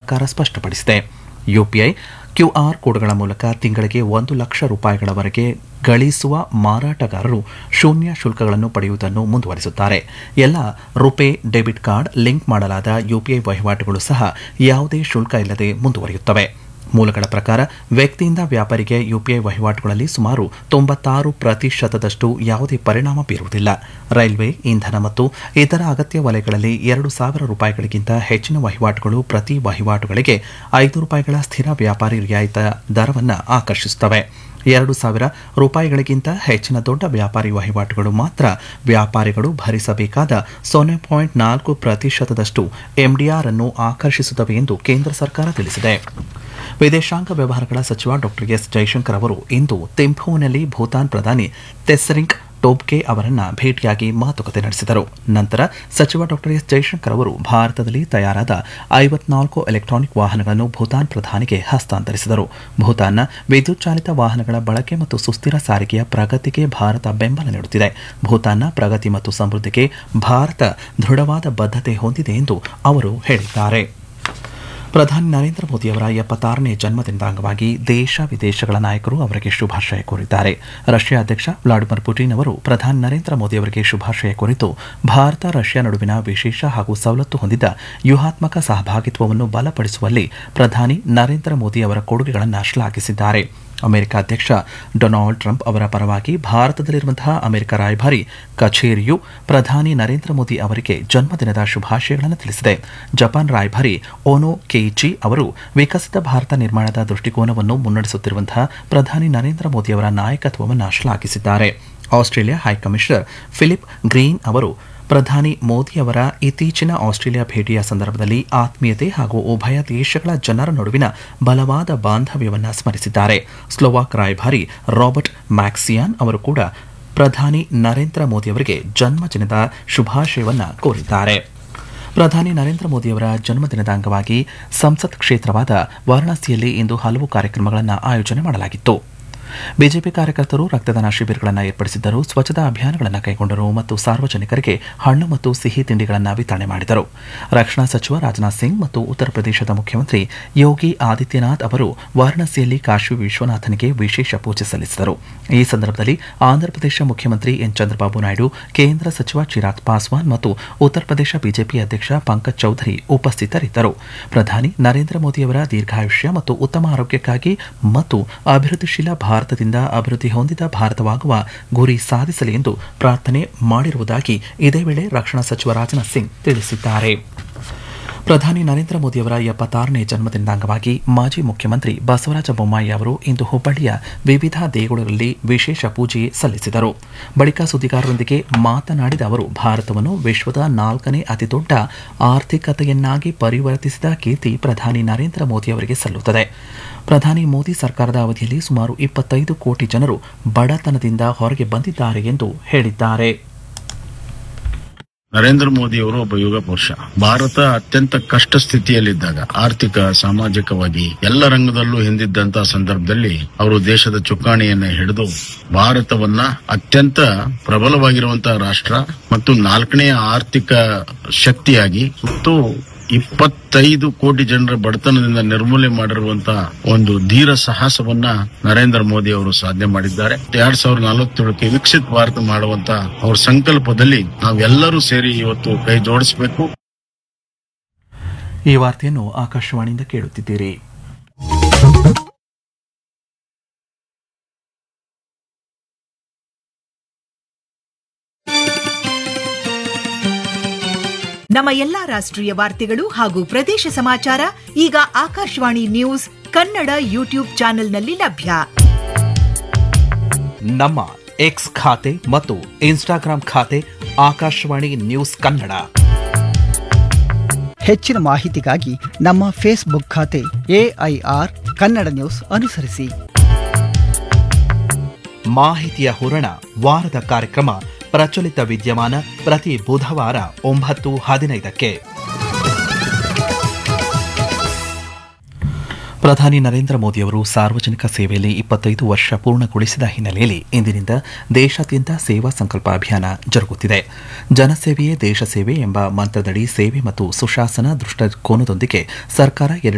ಸರ್ಕಾರ ಸ್ಪಷ್ಟಪಡಿಸಿದೆ UPI QR ಕೋಡ್ಗಳ ಮೂಲಕ ತಿಂಗಳಿಗೆ ಒಂದು ಲಕ್ಷ ರೂಪಾಯಿಗಳವರೆಗೆ ಗಳಿಸುವ ಮಾರಾಟಗಾರರು ಶೂನ್ಯ ಶುಲ್ಕಗಳನ್ನು ಪಡೆಯುವುದನ್ನು ಮುಂದುವರಿಸುತ್ತಾರೆ ಎಲ್ಲ ರುಪೇ ಡೆಬಿಟ್ ಕಾರ್ಡ್ ಲಿಂಕ್ ಮಾಡಲಾದ ಯುಪಿಐ ವಹಿವಾಟುಗಳು ಸಹ ಯಾವುದೇ ಶುಲ್ಕ ಇಲ್ಲದೆ ಮುಂದುವರಿಯುತ್ತವೆ ಮೂಲಗಳ ಪ್ರಕಾರ ವ್ಯಕ್ತಿಯಿಂದ ವ್ಯಾಪಾರಿಗೆ ಯುಪಿಐ ವಹಿವಾಟುಗಳಲ್ಲಿ ಸುಮಾರು ತೊಂಬತ್ತಾರು ಪ್ರತಿಶತದಷ್ಟು ಯಾವುದೇ ಪರಿಣಾಮ ಬೀರುವುದಿಲ್ಲ ರೈಲ್ವೆ ಇಂಧನ ಮತ್ತು ಇತರ ಅಗತ್ಯ ವಲಯಗಳಲ್ಲಿ ಎರಡು ಸಾವಿರ ರೂಪಾಯಿಗಳಿಗಿಂತ ಹೆಚ್ಚಿನ ವಹಿವಾಟುಗಳು ಪ್ರತಿ ವಹಿವಾಟುಗಳಿಗೆ ಐದು ರೂಪಾಯಿಗಳ ಸ್ಥಿರ ವ್ಯಾಪಾರಿ ರಿಯಾಯಿತ ದರವನ್ನು ಆಕರ್ಷಿಸುತ್ತವೆ ಎರಡು ಸಾವಿರ ರೂಪಾಯಿಗಳಿಗಿಂತ ಹೆಚ್ಚಿನ ದೊಡ್ಡ ವ್ಯಾಪಾರಿ ವಹಿವಾಟುಗಳು ಮಾತ್ರ ವ್ಯಾಪಾರಿಗಳು ಭರಿಸಬೇಕಾದ ಸೊನ್ನೆ ಪಾಯಿಂಟ್ ನಾಲ್ಕು ಪ್ರತಿಶತದಷ್ಟು ಎಂಡಿಆರ್ ಅನ್ನು ಆಕರ್ಷಿಸುತ್ತವೆ ಎಂದು ಕೇಂದ್ರ ಸರ್ಕಾರ ತಿಳಿಸಿದೆ ವಿದೇಶಾಂಗ ವ್ಯವಹಾರಗಳ ಸಚಿವ ಡಾ ಎಸ್ ಜೈಶಂಕರ್ ಅವರು ಇಂದು ಥಿಂಫುನಲ್ಲಿ ಭೂತಾನ್ ಪ್ರಧಾನಿ ತೆಸ್ರಿಂಗ್ ಟೋಬ್ಗೆ ಅವರನ್ನ ಭೇಟಿಯಾಗಿ ಮಾತುಕತೆ ನಡೆಸಿದರು ನಂತರ ಸಚಿವ ಡಾ ಎಸ್ ಜೈಶಂಕರ್ ಅವರು ಭಾರತದಲ್ಲಿ ತಯಾರಾದ ಐವತ್ನಾಲ್ಕು ಎಲೆಕ್ಟ್ರಾನಿಕ್ ವಾಹನಗಳನ್ನು ಭೂತಾನ್ ಪ್ರಧಾನಿಗೆ ಹಸ್ತಾಂತರಿಸಿದರು ಭೂತಾನ್ನ ವಿದ್ಯುತ್ ಚಾಲಿತ ವಾಹನಗಳ ಬಳಕೆ ಮತ್ತು ಸುಸ್ಥಿರ ಸಾರಿಗೆಯ ಪ್ರಗತಿಗೆ ಭಾರತ ಬೆಂಬಲ ನೀಡುತ್ತಿದೆ ಭೂತಾನ್ನ ಪ್ರಗತಿ ಮತ್ತು ಸಮೃದ್ಧಿಗೆ ಭಾರತ ದೃಢವಾದ ಬದ್ಧತೆ ಹೊಂದಿದೆ ಎಂದು ಅವರು ಹೇಳಿದ್ದಾರೆ ಪ್ರಧಾನಿ ನರೇಂದ್ರ ಮೋದಿಯವರ ಎಪ್ಪತ್ತಾರನೇ ಜನ್ಮದಿನದ ಅಂಗವಾಗಿ ದೇಶ ವಿದೇಶಗಳ ನಾಯಕರು ಅವರಿಗೆ ಶುಭಾಶಯ ಕೋರಿದ್ದಾರೆ ರಷ್ಯಾ ಅಧ್ಯಕ್ಷ ವ್ಲಾಡಿಮಿರ್ ಪುಟಿನ್ ಅವರು ಪ್ರಧಾನಿ ನರೇಂದ್ರ ಮೋದಿಯವರಿಗೆ ಶುಭಾಶಯ ಕೋರಿದ್ದು ಭಾರತ ರಷ್ಯಾ ನಡುವಿನ ವಿಶೇಷ ಹಾಗೂ ಸವಲತ್ತು ಹೊಂದಿದ ವ್ಯೂಹಾತ್ಮಕ ಸಹಭಾಗಿತ್ವವನ್ನು ಬಲಪಡಿಸುವಲ್ಲಿ ಪ್ರಧಾನಿ ನರೇಂದ್ರ ಮೋದಿ ಅವರ ಕೊಡುಗೆಗಳನ್ನು ಶ್ಲಾಘಿಸಿದ್ದಾರೆ ಅಮೆರಿಕ ಅಧ್ಯಕ್ಷ ಡೊನಾಲ್ಡ್ ಟ್ರಂಪ್ ಅವರ ಪರವಾಗಿ ಭಾರತದಲ್ಲಿರುವಂತಹ ಅಮೆರಿಕ ರಾಯಭಾರಿ ಕಚೇರಿಯು ಪ್ರಧಾನಿ ನರೇಂದ್ರ ಮೋದಿ ಅವರಿಗೆ ಜನ್ಮದಿನದ ಶುಭಾಶಯಗಳನ್ನು ತಿಳಿಸಿದೆ ಜಪಾನ್ ರಾಯಭಾರಿ ಓನೋ ಕೆಯಿಚಿ ಅವರು ವಿಕಸಿತ ಭಾರತ ನಿರ್ಮಾಣದ ದೃಷ್ಟಿಕೋನವನ್ನು ಮುನ್ನಡೆಸುತ್ತಿರುವಂತಹ ಪ್ರಧಾನಿ ನರೇಂದ್ರ ಮೋದಿ ಅವರ ನಾಯಕತ್ವವನ್ನು ಶ್ಲಾಘಿಸಿದ್ದಾರೆ ಆಸ್ಟ್ರೇಲಿಯಾ ಹೈಕಮಿಷನರ್ ಫಿಲಿಪ್ ಗ್ರೀನ್ ಅವರು ಪ್ರಧಾನಿ ಮೋದಿ ಅವರ ಇತ್ತೀಚಿನ ಆಸ್ಟ್ರೇಲಿಯಾ ಭೇಟಿಯ ಸಂದರ್ಭದಲ್ಲಿ ಆತ್ಮೀಯತೆ ಹಾಗೂ ಉಭಯ ದೇಶಗಳ ಜನರ ನಡುವಿನ ಬಲವಾದ ಬಾಂಧವ್ಯವನ್ನು ಸ್ಮರಿಸಿದ್ದಾರೆ ಸ್ಲೋವಾಕ್ ರಾಯಭಾರಿ ರಾಬರ್ಟ್ ಮ್ಯಾಕ್ಸಿಯಾನ್ ಅವರು ಕೂಡ ಪ್ರಧಾನಿ ನರೇಂದ್ರ ಮೋದಿ ಅವರಿಗೆ ಜನ್ಮದಿನದ ಶುಭಾಶಯವನ್ನು ಕೋರಿದ್ದಾರೆ ಪ್ರಧಾನಿ ನರೇಂದ್ರ ಮೋದಿಯವರ ಜನ್ಮದಿನದ ಅಂಗವಾಗಿ ಸಂಸತ್ ಕ್ಷೇತ್ರವಾದ ವಾರಾಣಸಿಯಲ್ಲಿ ಇಂದು ಹಲವು ಕಾರ್ಯಕ್ರಮಗಳನ್ನು ಆಯೋಜನೆ ಮಾಡಲಾಗಿತ್ತು ಬಿಜೆಪಿ ಕಾರ್ಯಕರ್ತರು ರಕ್ತದಾನ ಶಿಬಿರಗಳನ್ನು ಏರ್ಪಡಿಸಿದ್ದರು ಸ್ವಚ್ಛತಾ ಅಭಿಯಾನಗಳನ್ನು ಕೈಗೊಂಡರು ಮತ್ತು ಸಾರ್ವಜನಿಕರಿಗೆ ಹಣ್ಣು ಮತ್ತು ಸಿಹಿ ತಿಂಡಿಗಳನ್ನು ವಿತರಣೆ ಮಾಡಿದರು ರಕ್ಷಣಾ ಸಚಿವ ರಾಜನಾಥ್ ಸಿಂಗ್ ಮತ್ತು ಉತ್ತರ ಪ್ರದೇಶದ ಮುಖ್ಯಮಂತ್ರಿ ಯೋಗಿ ಆದಿತ್ಯನಾಥ್ ಅವರು ವಾರಾಣಸಿಯಲ್ಲಿ ಕಾಶಿ ವಿಶ್ವನಾಥನಿಗೆ ವಿಶೇಷ ಪೂಜೆ ಸಲ್ಲಿಸಿದರು ಈ ಸಂದರ್ಭದಲ್ಲಿ ಆಂಧ್ರಪ್ರದೇಶ ಮುಖ್ಯಮಂತ್ರಿ ಎನ್ ಚಂದ್ರಬಾಬು ನಾಯ್ಡು ಕೇಂದ್ರ ಸಚಿವ ಚಿರಾಗ್ ಪಾಸ್ವಾನ್ ಮತ್ತು ಉತ್ತರ ಪ್ರದೇಶ ಬಿಜೆಪಿ ಅಧ್ಯಕ್ಷ ಪಂಕಜ್ ಚೌಧರಿ ಉಪಸ್ಥಿತರಿದ್ದರು ಪ್ರಧಾನಿ ನರೇಂದ್ರ ಮೋದಿಯವರ ದೀರ್ಘಾಯುಷ್ಯ ಮತ್ತು ಉತ್ತಮ ಆರೋಗ್ಯಕ್ಕಾಗಿ ಮತ್ತು ಅಭಿವೃದ್ಧಿಶೀಲ ಭಾರತದಿಂದ ಅಭಿವೃದ್ಧಿ ಹೊಂದಿದ ಭಾರತವಾಗುವ ಗುರಿ ಸಾಧಿಸಲಿ ಎಂದು ಪ್ರಾರ್ಥನೆ ಮಾಡಿರುವುದಾಗಿ ಇದೇ ವೇಳೆ ರಕ್ಷಣಾ ಸಚಿವ ರಾಜನಾಥ್ ಸಿಂಗ್ ತಿಳಿಸಿದ್ದಾರೆ ಪ್ರಧಾನಿ ನರೇಂದ್ರ ಮೋದಿಯವರ ಎಪ್ಪತ್ತಾರನೇ ಜನ್ಮದಿನದ ಅಂಗವಾಗಿ ಮಾಜಿ ಮುಖ್ಯಮಂತ್ರಿ ಬಸವರಾಜ ಬೊಮ್ಮಾಯಿ ಅವರು ಇಂದು ಹುಬ್ಬಳ್ಳಿಯ ವಿವಿಧ ದೇಗುಲಗಳಲ್ಲಿ ವಿಶೇಷ ಪೂಜೆ ಸಲ್ಲಿಸಿದರು ಬಳಿಕ ಸುದ್ದಿಗಾರರೊಂದಿಗೆ ಮಾತನಾಡಿದ ಅವರು ಭಾರತವನ್ನು ವಿಶ್ವದ ನಾಲ್ಕನೇ ಅತಿದೊಡ್ಡ ಆರ್ಥಿಕತೆಯನ್ನಾಗಿ ಪರಿವರ್ತಿಸಿದ ಕೀರ್ತಿ ಪ್ರಧಾನಿ ನರೇಂದ್ರ ಮೋದಿ ಅವರಿಗೆ ಸಲ್ಲುತ್ತದೆ ಪ್ರಧಾನಿ ಮೋದಿ ಸರ್ಕಾರದ ಅವಧಿಯಲ್ಲಿ ಸುಮಾರು ಇಪ್ಪತ್ತೈದು ಕೋಟಿ ಜನರು ಬಡತನದಿಂದ ಹೊರಗೆ ಬಂದಿದ್ದಾರೆ ಎಂದು ಹೇಳಿದ್ದಾರೆ ನರೇಂದ್ರ ಮೋದಿ ಅವರು ಒಬ್ಬ ಯುಗ ಪುರುಷ ಭಾರತ ಅತ್ಯಂತ ಕಷ್ಟ ಸ್ಥಿತಿಯಲ್ಲಿದ್ದಾಗ ಆರ್ಥಿಕ ಸಾಮಾಜಿಕವಾಗಿ ಎಲ್ಲ ರಂಗದಲ್ಲೂ ಹಿಂದಿದ್ದಂತ ಸಂದರ್ಭದಲ್ಲಿ ಅವರು ದೇಶದ ಚುಕ್ಕಾಣಿಯನ್ನ ಹಿಡಿದು ಭಾರತವನ್ನ ಅತ್ಯಂತ ಪ್ರಬಲವಾಗಿರುವಂತಹ ರಾಷ್ಟ್ರ ಮತ್ತು ನಾಲ್ಕನೆಯ ಆರ್ಥಿಕ ಶಕ್ತಿಯಾಗಿ ಮತ್ತು ಇಪ್ಪತ್ತೈದು ಕೋಟಿ ಜನರ ಬಡತನದಿಂದ ನಿರ್ಮೂಲನೆ ಮಾಡಿರುವಂತಹ ಒಂದು ಧೀರ ಸಾಹಸವನ್ನ ನರೇಂದ್ರ ಮೋದಿ ಅವರು ಸಾಧನೆ ಮಾಡಿದ್ದಾರೆ ಎರಡ್ ಸಾವಿರದ ನಲವತ್ತೇಳಕ್ಕೆ ವಿಕಸಿತ ಭಾರತ ಮಾಡುವಂತ ಅವ್ರ ಸಂಕಲ್ಪದಲ್ಲಿ ನಾವೆಲ್ಲರೂ ಸೇರಿ ಇವತ್ತು ಕೈ ಜೋಡಿಸಬೇಕು ಈ ವಾರ್ತೆಯನ್ನು ಆಕಾಶವಾಣಿಯಿಂದ ಕೇಳುತ್ತಿದ್ದೀರಿ ನಮ್ಮ ಎಲ್ಲಾ ರಾಷ್ಟ್ರೀಯ ವಾರ್ತೆಗಳು ಹಾಗೂ ಪ್ರದೇಶ ಸಮಾಚಾರ ಈಗ ಆಕಾಶವಾಣಿ ನ್ಯೂಸ್ ಕನ್ನಡ ಯೂಟ್ಯೂಬ್ ಚಾನೆಲ್ನಲ್ಲಿ ಲಭ್ಯ ನಮ್ಮ ಎಕ್ಸ್ ಖಾತೆ ಮತ್ತು ಇನ್ಸ್ಟಾಗ್ರಾಂ ಖಾತೆ ಆಕಾಶವಾಣಿ ನ್ಯೂಸ್ ಕನ್ನಡ ಹೆಚ್ಚಿನ ಮಾಹಿತಿಗಾಗಿ ನಮ್ಮ ಫೇಸ್ಬುಕ್ ಖಾತೆ ಎಐಆರ್ ಕನ್ನಡ ನ್ಯೂಸ್ ಅನುಸರಿಸಿ ಮಾಹಿತಿಯ ಹೂರಣ ವಾರದ ಕಾರ್ಯಕ್ರಮ ಪ್ರಚಲಿತ ವಿದ್ಯಮಾನ ಪ್ರತಿ ಬುಧವಾರ ಒಂಬತ್ತು ಹದಿನೈದಕ್ಕೆ ಪ್ರಧಾನಿ ನರೇಂದ್ರ ಮೋದಿಯವರು ಸಾರ್ವಜನಿಕ ಸೇವೆಯಲ್ಲಿ ಇಪ್ಪತ್ತೈದು ವರ್ಷ ಪೂರ್ಣಗೊಳಿಸಿದ ಹಿನ್ನೆಲೆಯಲ್ಲಿ ಇಂದಿನಿಂದ ದೇಶಾದ್ಯಂತ ಸೇವಾ ಸಂಕಲ್ಪ ಅಭಿಯಾನ ಜರುಗುತ್ತಿದೆ ಜನಸೇವೆಯೇ ದೇಶ ಸೇವೆ ಎಂಬ ಮಂತ್ರದಡಿ ಸೇವೆ ಮತ್ತು ಸುಶಾಸನ ದೃಷ್ಟಿಕೋನದೊಂದಿಗೆ ಸರ್ಕಾರ ಎರಡು